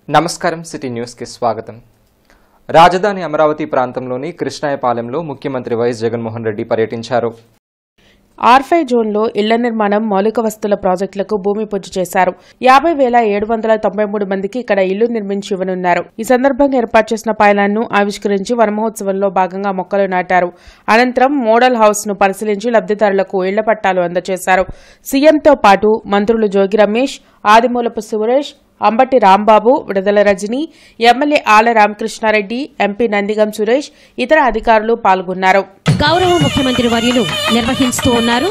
నమస్కారం సిటీ న్యూస్కి స్వాగతం రాజధాని అమరావతి ప్రాంతంలోని కృష్ణాయపాలెంలో ముఖ్యమంత్రి వైఎస్ జగన్మోహన్ రెడ్డి పర్యటించారు ఆర్ఫై జోన్లో ఇళ్ల నిర్మాణం మౌలిక వస్తువుల ప్రాజెక్టులకు భూమి పూజ చేశారు యాభై వేల ఏడు వందల తొంభై మూడు మందికి ఇక్కడ ఇల్లు నిర్మించి ఇవ్వనున్నారు ఈ సందర్భంగా ఏర్పాటు చేసిన పైలాన్ను ఆవిష్కరించి వనమహోత్సవంలో భాగంగా మొక్కలు నాటారు అనంతరం మోడల్ హౌస్ ను పరిశీలించి లబ్దిదారులకు ఇళ్ల పట్టాలు అందజేశారు సీఎంతో పాటు మంత్రులు జోగి రమేష్ ఆదిమూలపు సురేష్ అంబటి రాంబాబు విడుదల రజని ఎమ్మెల్యే ఆల రామకృష్ణారెడ్డి ఎంపీ నందిగం సురేష్ ఇతర అధికారులు పాల్గొన్నారు గౌరవ ముఖ్యమంత్రి వర్యులు నిర్వహిస్తూ ఉన్నారు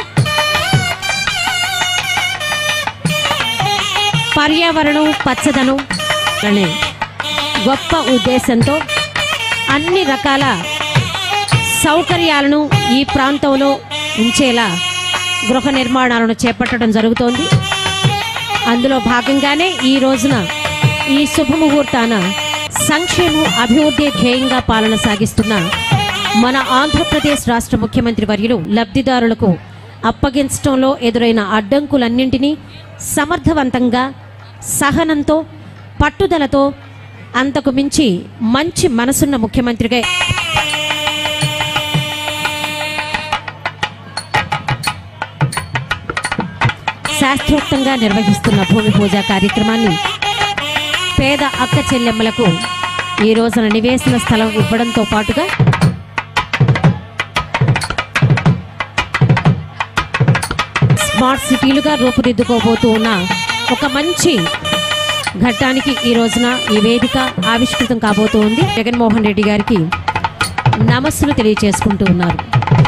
పర్యావరణం పచ్చదనం అనే గొప్ప ఉద్దేశంతో అన్ని రకాల సౌకర్యాలను ఈ ప్రాంతంలో ఉంచేలా గృహ నిర్మాణాలను చేపట్టడం జరుగుతోంది అందులో భాగంగానే ఈ రోజున ఈ శుభముహూర్తాన సంక్షేమం అభివృద్ధి ధ్యేయంగా పాలన సాగిస్తున్న మన ఆంధ్రప్రదేశ్ రాష్ట్ర ముఖ్యమంత్రి వర్యులు లబ్ధిదారులకు అప్పగించడంలో ఎదురైన అడ్డంకులన్నింటినీ సమర్థవంతంగా సహనంతో పట్టుదలతో అంతకు మించి మంచి మనసున్న ముఖ్యమంత్రిగా శాస్త్రోక్తంగా నిర్వహిస్తున్న భూమి పూజ కార్యక్రమాన్ని పేద అక్క చెల్లెమ్మలకు ఈ రోజున నివేశన స్థలం ఇవ్వడంతో పాటుగా స్మార్ట్ సిటీలుగా రూపుదిద్దుకోబోతూ ఉన్న ఒక మంచి ఘట్టానికి ఈ రోజున ఈ వేదిక ఆవిష్కృతం కాబోతూ ఉంది జగన్మోహన్ రెడ్డి గారికి నమస్సులు తెలియజేసుకుంటూ ఉన్నారు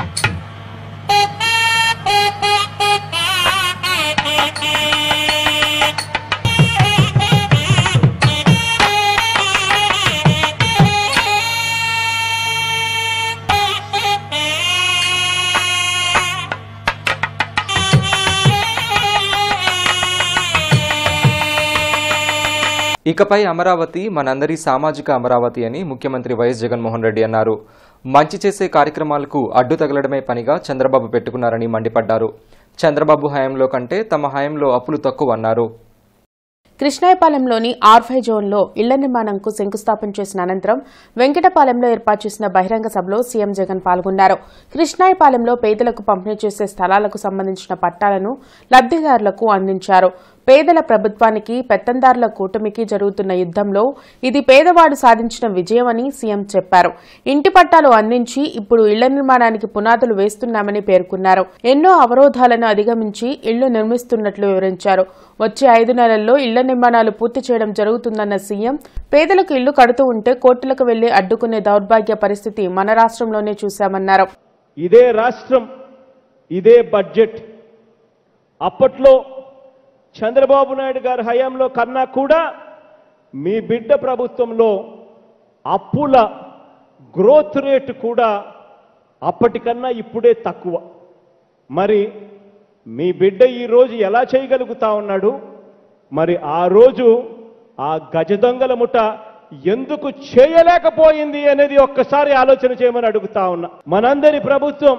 ఇకపై అమరావతి మనందరి సామాజిక అమరావతి అని ముఖ్యమంత్రి వైఎస్ జగన్మోహన్ రెడ్డి అన్నారు మంచి చేసే కార్యక్రమాలకు అడ్డు తగలడమే పనిగా చంద్రబాబు పెట్టుకున్నారని మండిపడ్డారు చంద్రబాబు హయాంలో కంటే తమ హయాంలో అప్పులు తక్కువ అన్నారు కృష్ణాయపాలెంలోని ఆర్ఫై జోన్లో ఇళ్ల నిర్మాణంకు శంకుస్థాపన చేసిన అనంతరం వెంకటపాలెంలో ఏర్పాటు చేసిన బహిరంగ సభలో సీఎం జగన్ పాల్గొన్నారు కృష్ణాయపాలెంలో పేదలకు పంపిణీ చేసే స్థలాలకు సంబంధించిన పట్టాలను లబ్దిదారులకు అందించారు పేదల ప్రభుత్వానికి పెత్తందారుల కూటమికి జరుగుతున్న యుద్దంలో ఇది పేదవాడు సాధించిన విజయమని సీఎం చెప్పారు ఇంటి పట్టాలు అందించి ఇప్పుడు ఇళ్ల నిర్మాణానికి పునాదులు వేస్తున్నామని పేర్కొన్నారు ఎన్నో అవరోధాలను అధిగమించి ఇళ్లు నిర్మిస్తున్నట్లు వివరించారు వచ్చే ఐదు నెలల్లో ఇళ్ల నిర్మాణాలు పూర్తి చేయడం జరుగుతుందన్న సీఎం పేదలకు ఇళ్లు కడుతూ ఉంటే కోర్టులకు వెళ్లి అడ్డుకునే దౌర్భాగ్య పరిస్థితి మన రాష్ట్రంలోనే చూశామన్నారు ఇదే రాష్ట్రం ఇదే బడ్జెట్ అప్పట్లో చంద్రబాబు నాయుడు గారి హయాంలో కన్నా కూడా మీ బిడ్డ ప్రభుత్వంలో అప్పుల గ్రోత్ రేటు కూడా అప్పటికన్నా ఇప్పుడే తక్కువ మరి మీ బిడ్డ ఈరోజు ఎలా చేయగలుగుతా ఉన్నాడు మరి ఆ రోజు ఆ గజ దొంగల ముఠ ఎందుకు చేయలేకపోయింది అనేది ఒక్కసారి ఆలోచన చేయమని అడుగుతా ఉన్నా మనందరి ప్రభుత్వం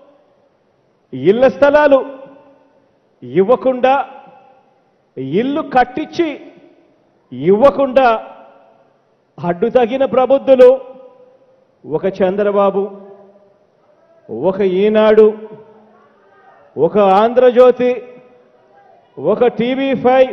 ఇళ్ల స్థలాలు ఇవ్వకుండా ఇల్లు కట్టించి ఇవ్వకుండా అడ్డు తగిన ప్రబుద్ధులు ఒక చంద్రబాబు ఒక ఈనాడు ఒక ఆంధ్రజ్యోతి ఒక టీవీ ఫైవ్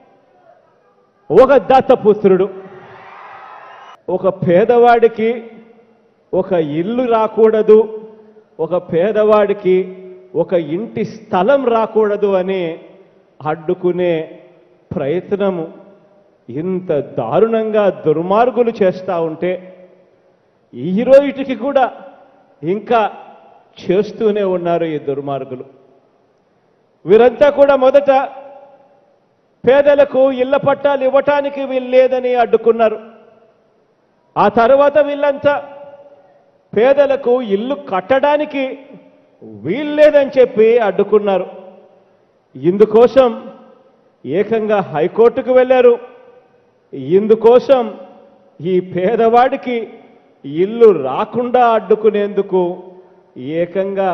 ఒక దత్తపుత్రుడు ఒక పేదవాడికి ఒక ఇల్లు రాకూడదు ఒక పేదవాడికి ఒక ఇంటి స్థలం రాకూడదు అని అడ్డుకునే ప్రయత్నము ఇంత దారుణంగా దుర్మార్గులు చేస్తూ ఉంటే ఈ రోజుకి కూడా ఇంకా చేస్తూనే ఉన్నారు ఈ దుర్మార్గులు వీరంతా కూడా మొదట పేదలకు ఇళ్ల పట్టాలు ఇవ్వటానికి వీల్లేదని అడ్డుకున్నారు ఆ తర్వాత వీళ్ళంతా పేదలకు ఇల్లు కట్టడానికి వీల్లేదని చెప్పి అడ్డుకున్నారు ఇందుకోసం ఏకంగా హైకోర్టుకు వెళ్ళారు ఇందుకోసం ఈ పేదవాడికి ఇల్లు రాకుండా అడ్డుకునేందుకు ఏకంగా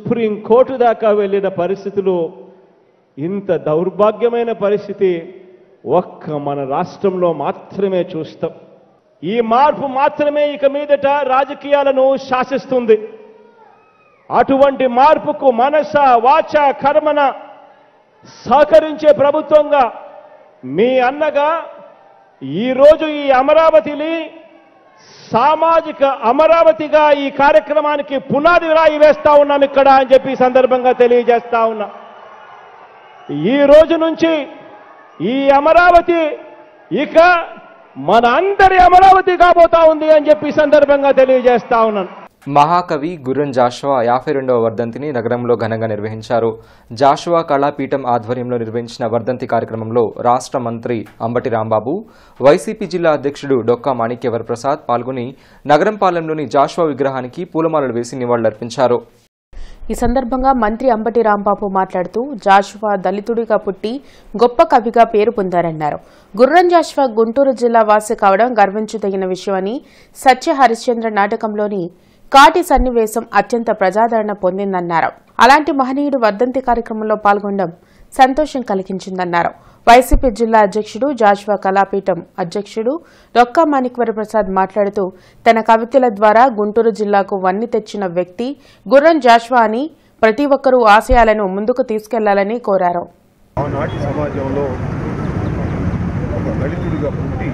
సుప్రీంకోర్టు దాకా వెళ్ళిన పరిస్థితులు ఇంత దౌర్భాగ్యమైన పరిస్థితి ఒక్క మన రాష్ట్రంలో మాత్రమే చూస్తాం ఈ మార్పు మాత్రమే ఇక మీదట రాజకీయాలను శాసిస్తుంది అటువంటి మార్పుకు మనస వాచ కర్మన సహకరించే ప్రభుత్వంగా మీ అన్నగా ఈరోజు ఈ అమరావతిని సామాజిక అమరావతిగా ఈ కార్యక్రమానికి పునాది రాయి వేస్తా ఉన్నాం ఇక్కడ అని చెప్పి ఈ సందర్భంగా తెలియజేస్తా ఉన్నా ఈ రోజు నుంచి ఈ అమరావతి ఇక మన అందరి అమరావతి కాబోతా ఉంది అని చెప్పి ఈ సందర్భంగా తెలియజేస్తా ఉన్నాను మహాకవి గుర్రం జాషువా యాభై రెండవ వర్ధంతిని నగరంలో ఘనంగా నిర్వహించారు జాషువా కళాపీఠం ఆధ్వర్యంలో నిర్వహించిన వర్ధంతి కార్యక్రమంలో రాష్ట్ర మంత్రి అంబటి రాంబాబు వైసీపీ జిల్లా అధ్యక్షుడు డొక్కా మాణిక్య వరప్రసాద్ పాల్గొని నగరంపాలెంలోని జాషువా విగ్రహానికి పూలమాలలు వేసి నివాళులర్పించారు ఈ సందర్భంగా మంత్రి అంబటి రాంబాబు మాట్లాడుతూ జాషువా దళితుడిగా పుట్టి గొప్ప కవిగా పేరు పొందారన్నారు గుర్రం జాషువా గుంటూరు జిల్లా వాసి కావడం గర్వించదగిన విషయమని సత్య హరిశ్చంద్ర నాటకంలోని కాటి సన్నివేశం అత్యంత ప్రజాదరణ పొందిందన్నారు అలాంటి మహనీయుడు వర్ధంతి కార్యక్రమంలో పాల్గొనడం సంతోషం కలిగించిందన్నారు వైసీపీ జిల్లా అధ్యక్షుడు జాషువా కళాపీఠం అధ్యక్షుడు డొక్కా మాణిక్వర ప్రసాద్ మాట్లాడుతూ తన కవితల ద్వారా గుంటూరు జిల్లాకు వన్ని తెచ్చిన వ్యక్తి గుర్రం జాషువా అని ప్రతి ఒక్కరూ ఆశయాలను ముందుకు తీసుకెళ్లాలని కోరారు ఆనాటి సమాజంలో ఒక దళితుడిగా పుట్టి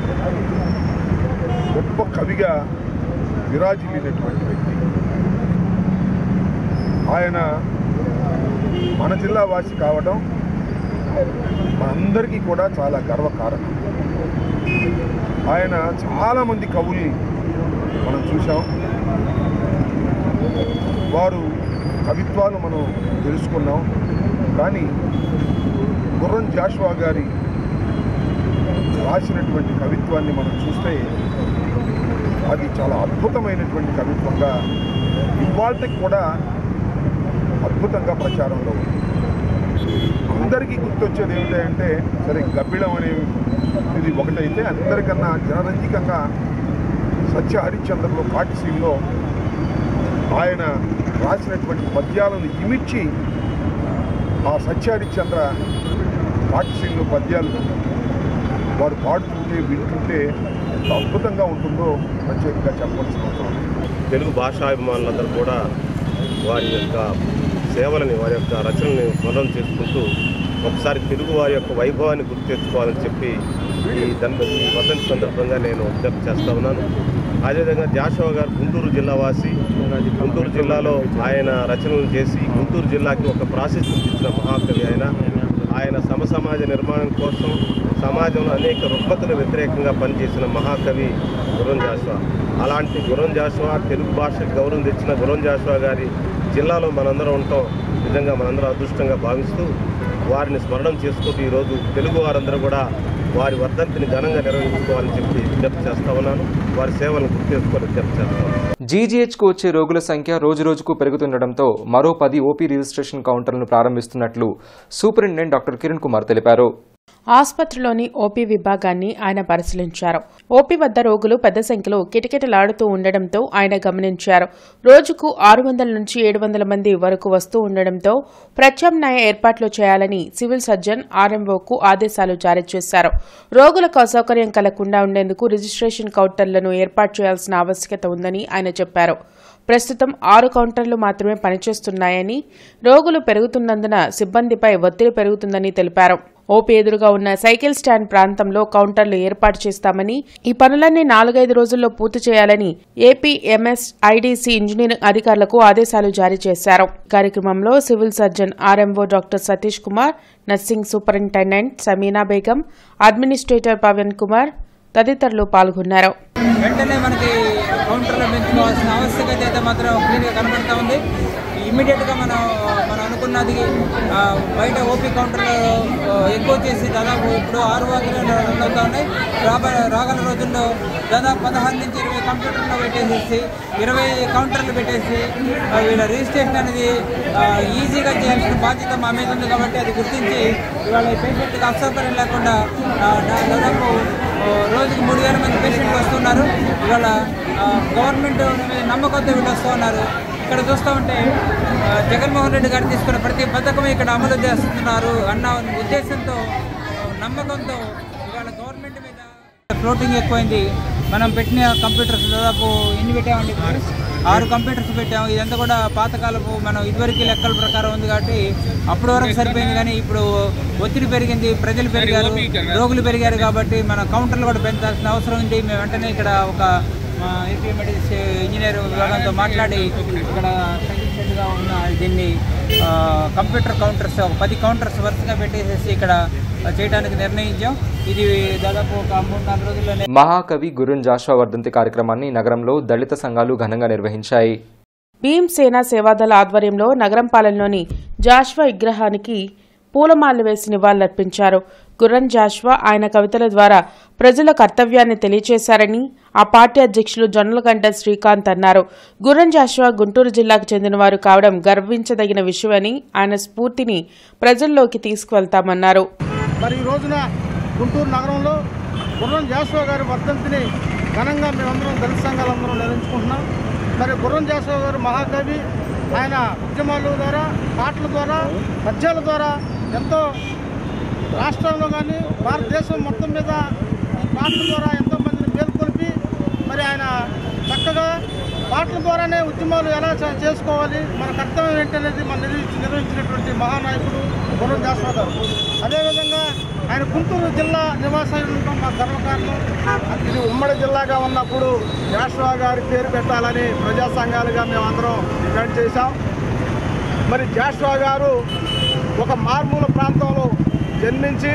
గొప్ప కవిగా విరాజిల్లినటువంటి వ్యక్తి ఆయన మన జిల్లా వాసి కావడం మనందరికీ కూడా చాలా గర్వకారణం ఆయన చాలామంది కవుల్ని మనం చూసాం వారు కవిత్వాలు మనం తెలుసుకున్నాం కానీ గుర్రం జాషువా గారి రాసినటువంటి కవిత్వాన్ని మనం చూస్తే అది చాలా అద్భుతమైనటువంటి కవిత్వంగా ఇవాళకి కూడా అద్భుతంగా ప్రచారంలో ఉంది అందరికీ గుర్తొచ్చేది ఏమిటంటే సరే గబ్బిళం అనే ఇది ఒకటైతే అందరికన్నా జనరంజికంగా సత్య హరిశ్చంద్రలో కాటిసీల్లో ఆయన రాసినటువంటి పద్యాలను ఇమిడ్చి ఆ సత్య హరిశ్చంద్ర కాటిసీల్లో పద్యాలు వారు పాడుతుంటే వింటుంటే ఎంత అద్భుతంగా ఉంటుందో ప్రత్యేకంగా చెప్పవలసిన అవసరం ఉంది. తెలుగు భాషాభిమానులందరూ కూడా వారి యొక్క సేవలని వారి యొక్క రచనల్ని స్మరణ చేసుకుంటూ ఒకసారి తెలుగు వారి యొక్క వైభవాన్ని గుర్తు తెచ్చుకోవాలని చెప్పి ఈ దన్ ఈ వసంత సందర్భంగా నేను విజ్ఞప్తి చేస్తా ఉన్నాను అదేవిధంగా జాషవ గారు గుంటూరు జిల్లా వాసి గుంటూరు జిల్లాలో ఆయన రచనలు చేసి గుంటూరు జిల్లాకి ఒక ప్రాశస్త్యం ఇచ్చిన మహాకవి ఆయన ఆయన సమసమాజ నిర్మాణం కోసం సమాజంలో అనేక రుగ్మతలు వ్యతిరేకంగా పనిచేసిన మహాకవి గుర్రం జాషువా అలాంటి గుర్రం జాషువా తెలుగు భాషకు గౌరవం తెచ్చిన గుర్రం జాషువా గారి జిల్లాలో మనందరం ఉంటాం నిజంగా మనందరం అదృష్టంగా భావిస్తూ వారిని స్మరణం చేసుకుంటూ ఈరోజు తెలుగు వారందరూ కూడా వారి వర్ధంతిని ఘనంగా నిర్వహించుకోవాలని చెప్పి విజ్ఞప్తి చేస్తా ఉన్నాను వారి సేవలను గుర్తు చేసుకొని విజ్ఞప్తి చేస్తా ఉన్నాను జీజీహెచ్కు వచ్చే రోగుల సంఖ్య రోజురోజుకు పెరుగుతుండటంతో మరో పది ఓపీ రిజిస్ట్రేషన్ కౌంటర్లను ప్రారంభిస్తున్నట్లు సూపరింటెండెంట్ డాక్టర్ కిరణ్ కుమార్ తెలిపారు ఆసుపత్రిలోని ఓపీ విభాగాన్ని ఆయన పరిశీలించారు ఓపీ వద్ద రోగులు పెద్ద సంఖ్యలో కిటకిటలాడుతూ ఉండడంతో ఆయన గమనించారు రోజుకు ఆరు వందల నుంచి ఏడు వందల మంది వరకు వస్తూ ఉండడంతో ప్రత్యామ్నాయ ఏర్పాట్లు చేయాలని సివిల్ సర్జన్ ఆర్ఎంఓకు ఆదేశాలు జారీ చేశారు రోగులకు అసౌకర్యం కలగకుండా ఉండేందుకు రిజిస్ట్రేషన్ కౌంటర్లను ఏర్పాటు చేయాల్సిన ఆవశ్యకత ఉందని ఆయన చెప్పారు ప్రస్తుతం ఆరు కౌంటర్లు మాత్రమే పనిచేస్తున్నాయని రోగులు పెరుగుతున్నందున సిబ్బందిపై ఒత్తిడి పెరుగుతుందని తెలిపారు ఓపీ ఎదురుగా ఉన్న సైకిల్ స్టాండ్ ప్రాంతంలో కౌంటర్లు ఏర్పాటు చేస్తామని ఈ పనులన్నీ నాలుగైదు రోజుల్లో పూర్తి చేయాలని ఏపీ ఎంఎస్ ఐడీసీ ఇంజనీరింగ్ అధికారులకు ఆదేశాలు జారీ చేశారు కార్యక్రమంలో civil surgeon RMO doctor Satish Kumar nursing superintendent Sameena Begum administrator Pavan Kumar తదితరులు పాల్గొన్నారు వెంటనే మనకి కౌంటర్లో పెంచుకోవాల్సిన ఆవశ్యకత అయితే మాత్రం క్లియర్గా కనబడతా ఉంది ఇమ్మీడియట్గా మనం మనం అనుకున్నది ఆ, బయట ఓపీ కౌంటర్లో ఆ, ఎక్కువ చేసి దాదాపు ఇప్పుడు ఆరు వందలు రన్ అవుతా ఉన్నాయి రాబోయే రాగల రోజుల్లో దాదాపు పదహారు నుంచి ఇరవై కంప్యూటర్లు పెట్టేసేసి ఇరవై కౌంటర్లు పెట్టేసి ఆ, వీళ్ళ రిజిస్ట్రేషన్ అనేది ఆ, ఈజీగా చేయాల్సిన బాధ్యత మా మీద ఉంది కాబట్టి అది గుర్తించి ఇవాళ ఈ పేషెంట్కి అసౌకర్యం లేకుండా ఆ, దా- దాదాపు ఆ, రోజుకి మూడు వేల మంది పేషెంట్లు వస్తున్నారు ఇవాళ ఆ, గవర్నమెంట్ మీద నమ్మకంతో వీళ్ళు వస్తూ ఉన్నారు ఇక్కడ చూస్తూ ఉంటే ఆ, జగన్మోహన్ రెడ్డి గారు తీసుకున్న ప్రతి పథకం ఇక్కడ అమలు చేస్తున్నారు అన్న ఉద్దేశంతో నమ్మకంతో ఇవాళ గవర్నమెంట్ మీద ఫ్లోటింగ్ ఎక్కువైంది మనం పెట్టిన కంప్యూటర్స్ దాదాపు ఎన్ని పెట్టామండి ఇప్పుడు? ఆరు కంప్యూటర్స్ పెట్టాము ఇదంతా కూడా పాతకాలపు మనం ఇదివరకు లెక్కల ప్రకారం ఉంది కాబట్టి అప్పటి వరకు సరిపోయింది కానీ ఇప్పుడు ఒత్తిడి పెరిగింది ప్రజలు పెరిగారు రోగులు పెరిగారు కాబట్టి మన కౌంటర్లు కూడా పెంచాల్సిన అవసరం ఉంది మేము వెంటనే ఇక్కడ ఒక మా ఏపీ మెడిసిన్ ఇంజనీర్ విభాగంతో మాట్లాడి ఇక్కడ సజెషన్గా ఉన్న దీన్ని ఆ, కంప్యూటర్ కౌంటర్స్ ఒక పది కౌంటర్స్ వరుసగా పెట్టేసేసి ఇక్కడ చేయడానికి నిర్ణయించాం ఇది దాదాపు ఒక మూడు నాలుగు రోజుల్లోనే మహాకవి గురున్ జాషువా వర్ధంతి కార్యక్రమాన్ని నగరంలో దళిత సంఘాలు ఘనంగా నిర్వహించాయి భీమ్ సేవాదళ ఆధ్వర్యంలో నగరంపాలెంలోని జాష్వా విగ్రహానికి పూలమాలలు వేసి నివాళులర్పించారు గుర్రం జాష్వా ఆయన కవితల ద్వారా ప్రజల కర్తవ్యాన్ని తెలియచేశారని ఆ పార్టీ అధ్యక్షులు జొన్నలగంట శ్రీకాంత్ అన్నారు గుర్రం జాష్వా గుంటూరు జిల్లాకు చెందినవారు కావడం గర్వించదగిన విషయమని ఆయన స్ఫూర్తిని ప్రజల్లోకి తీసుకువెళ్తామన్నారు మరి ఈ రోజున గుంటూరు నగరంలో గుర్రం జాషువా గారి వర్ధంతిని ఘనంగా మేమందరం దళిత సంఘాలందరం నిర్వహించుకుంటున్నాం మరి గుర్రం జాషువా గారు మహాకవి ఆయన ఉద్యమాల ద్వారా పాటల ద్వారా పద్యాల ద్వారా ఎంతో రాష్ట్రంలో కానీ భారతదేశం మొత్తం మీద ఈ పాటల ద్వారా ఎంతో మందిని మేల్కొల్పి మరి ఆయన చక్కగా పాటల ద్వారానే ఉద్యమాలు ఎలా చే- చేసుకోవాలి మన కర్తవ్యం ఏంటనేది మన నిర్వహించి నిర్వహించినటువంటి మహానాయకుడు గుర్రం జాషువా గారు అదేవిధంగా ఆయన గుంటూరు జిల్లా నివాసం ఉండటం మా గర్వకారణం ఇది ఉమ్మడి జిల్లాగా ఉన్నప్పుడు జాషువా గారి పేరు పెట్టాలని ప్రజా సంఘాలుగా మేమందరం డిమాండ్ చేశాం మరి జాషువా గారు ఒక మారుమూల ప్రాంతంలో జన్మించి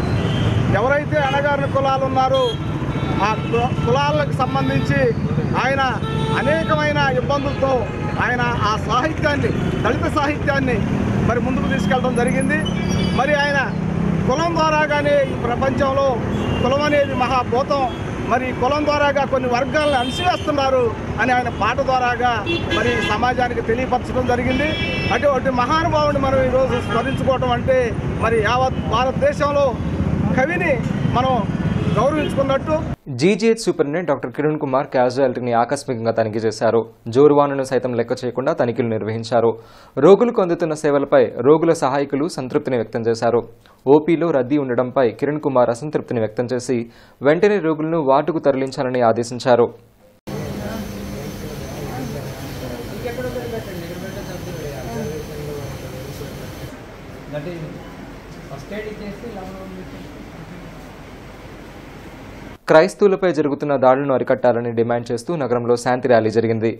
ఎవరైతే అణగారిన కులాలు ఉన్నారో ఆ కు- కులాలకు సంబంధించి ఆయన అనేకమైన ఇబ్బందులతో ఆయన ఆ సాహిత్యాన్ని దళిత సాహిత్యాన్ని మరి ముందుకు తీసుకెళ్ళడం జరిగింది మరి ఆయన కులం ద్వారాగానే ఈ ప్రపంచంలో కులం అనేది మహాభూతం మరి ఈ కులం ద్వారాగా కొన్ని వర్గాలను అణిసివేస్తున్నారు అని ఆయన పాట ద్వారాగా మరి సమాజానికి తెలియపరచడం జరిగింది అటువంటి మహానుభావుని మనం ఈరోజు స్మరించుకోవటం అంటే మరి యావత్ భారతదేశంలో కవిని మనం గౌరవించుకున్నట్టు GGH superintendent doctor Kiran Kumar క్యాజువాలిటీని ఆకస్మికంగా తనిఖీ చేశారు జోరువానును సైతం లెక్క చేయకుండా తనిఖీలు నిర్వహించారు రోగులకు అందుతున్న సేవలపై రోగుల సహాయకులు సంతృప్తిని వ్యక్తం చేశారు ఓపీలో రద్దీ ఉండడంపై కిరణ్ కుమార్ అసంతృప్తిని వ్యక్తం చేసి వెంటనే రోగులను వార్డుకు తరలించాలని ఆదేశించారు ఫస్ట్ ఎయిడ్ ఇచ్చేసి లెవెన్ క్రైస్తవులపై జరుగుతున్న దాడులను అరికట్టాలని డిమాండ్ చేస్తూ నగరంలో శాంతి ర్యాలీ జరిగింది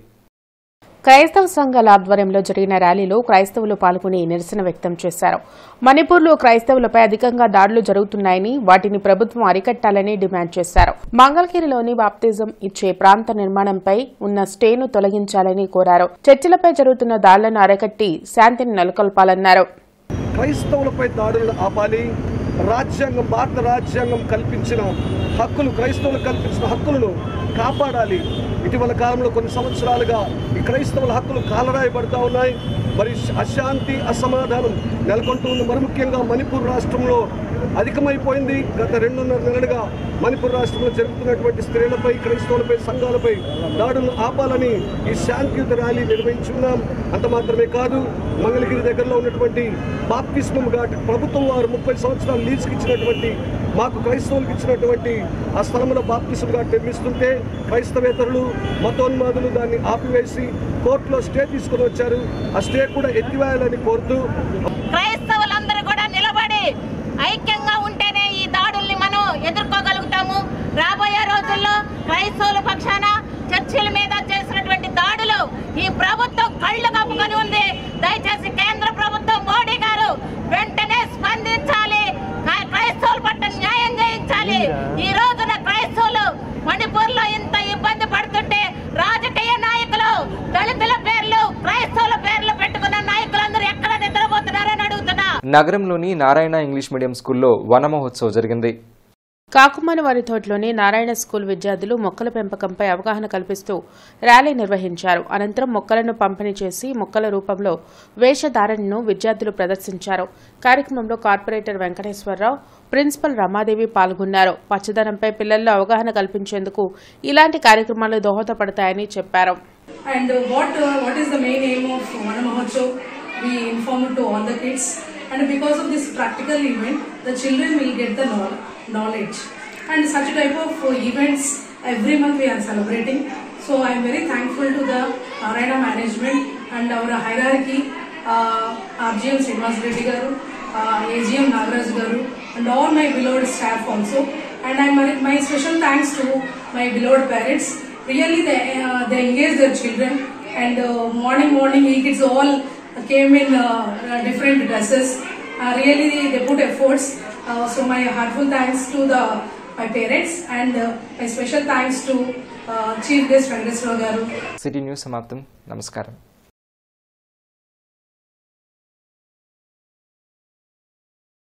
క్రైస్తవ సంఘాల ఆధ్వర్యంలో జరిగిన ర్యాలీలో క్రైస్తవులు పాల్గొని నిరసన వ్యక్తం చేశారు మణిపూర్లో క్రైస్తవులపై అధికంగా దాడులు జరుగుతున్నాయని వాటిని ప్రభుత్వం అరికట్టాలని డిమాండ్ చేశారు మంగళగిరిలోని బాప్తిజం ఇచ్చే ప్రాంత నిర్మాణంపై ఉన్న స్టేను తొలగించాలని కోరారు చర్చిలపై జరుగుతున్న దాడులను అరికట్టి శాంతిని నెలకొల్పాలన్నారు క్రైస్తవులపై దాడులను ఆపాలి రాజ్యాంగం భారత రాజ్యాంగం కల్పించిన హక్కులు క్రైస్తవులకు కల్పించిన హక్కులను కాపాడాలి ఇటీవల కాలంలో కొన్ని సంవత్సరాలుగా ఈ క్రైస్తవుల హక్కులు కాలరాయబడతా ఉన్నాయి మరి అశాంతి అసమాధానం నెలకొంటూ ఉంది మరి ముఖ్యంగా మణిపూర్ రాష్ట్రంలో అధికమైపోయింది గత రెండున్నర నెలలుగా మణిపూర్ రాష్ట్రంలో జరుగుతున్నటువంటి స్త్రీలపై క్రైస్తవులపై సంఘాలపై దాడులను ఆపాలని ఈ శాంతియుత ర్యాలీ నిర్వహించున్నాం అంత మాత్రమే కాదు మంగళగిరి దగ్గరలో ఉన్నటువంటి బాప్తిస్మం ఘాట్ ప్రభుత్వం వారు ముప్పై సంవత్సరాలు లీజుకి ఇచ్చినటువంటి మాకు క్రైస్తవులకు ఇచ్చినటువంటి ఆ స్థలంలో బాప్తిస్మం ఘాట్ నిర్మిస్తుంటే క్రైస్తవేతరులు మతోన్మాదులు దాన్ని ఆపివేసి కోర్టులో స్టే తీసుకొని వచ్చారు ఆ స్టే కూడా ఎత్తివేయాలని కోరుతూ క్రైస్తవులందరూ కూడా నిలబడి ఐక్యంగా ఉంటేనే ఈ దాడుల్ని మనం ఎదుర్కోగలుగుతాము రాబోయే రోజుల్లో క్రైస్తవుల పక్షాన చర్చిల మీద చేసినటువంటి దాడులు ఈ ప్రభుత్వం కళ్ళు కప్పుకొని ఉంది దయచేసి కేంద్ర ప్రభుత్వం మోడీ గారు వెంటనే స్పందించాలి క్రై- క్రైస్తవుల పట్ల న్యాయం చేయించాలి ఈ రోజున క్రైస్తవులు మణిపూర్ లో ఇంత ఇబ్బంది పడుతుంటే రాజకీయ నాయకులు దళితుల పేర్లు క్రైస్తవుల పేర్లు పెట్టుకున్న నాయకులందరూ ఎక్కడ నిద్రపోతున్నారని అడుగుతున్నా నగరంలోని నారాయణ ఇంగ్లీష్ మీడియం స్కూల్లో వన మహోత్సవ్ జరిగింది కాకుమాని వారి తోటలోని నారాయణ స్కూల్ విద్యార్థులు మొక్కల పెంపకంపై అవగాహన కల్పిస్తూ ర్యాలీ నిర్వహించారు అనంతరం మొక్కలను పంపిణీ చేసి మొక్కల రూపంలో వేషధారణను విద్యార్థులు ప్రదర్శించారు కార్యక్రమంలో కార్పొరేటర్ వెంకటేశ్వరరావు ప్రిన్సిపల్ రమాదేవి పాల్గొన్నారు పచ్చదనంపై పిల్లల్లో అవగాహన కల్పించేందుకు ఇలాంటి కార్యక్రమాలు దోహదపడతాయని చెప్పారు And uh, what uh, what is the main aim of Mana Mahotsav? We inform to all the kids and because of this practical event, the children will get the knowl- knowledge. And such type of uh, events every month we are celebrating. So I am very thankful to the Narayana management and our hierarchy, uh, RGM Srinivas Reddy garu, uh, AGM Nagaraj garu, and all my beloved staff also. And I my, my special thanks to my beloved parents. Really, they uh, they engage their children, and uh, morning morning we kids all came in uh, uh, different dresses. Uh, really, they put efforts. Uh, so my heartful thanks to the my parents and uh, my special thanks to uh, Chief Guest Venkateswara garu. City news సమాప్తం నమస్కారం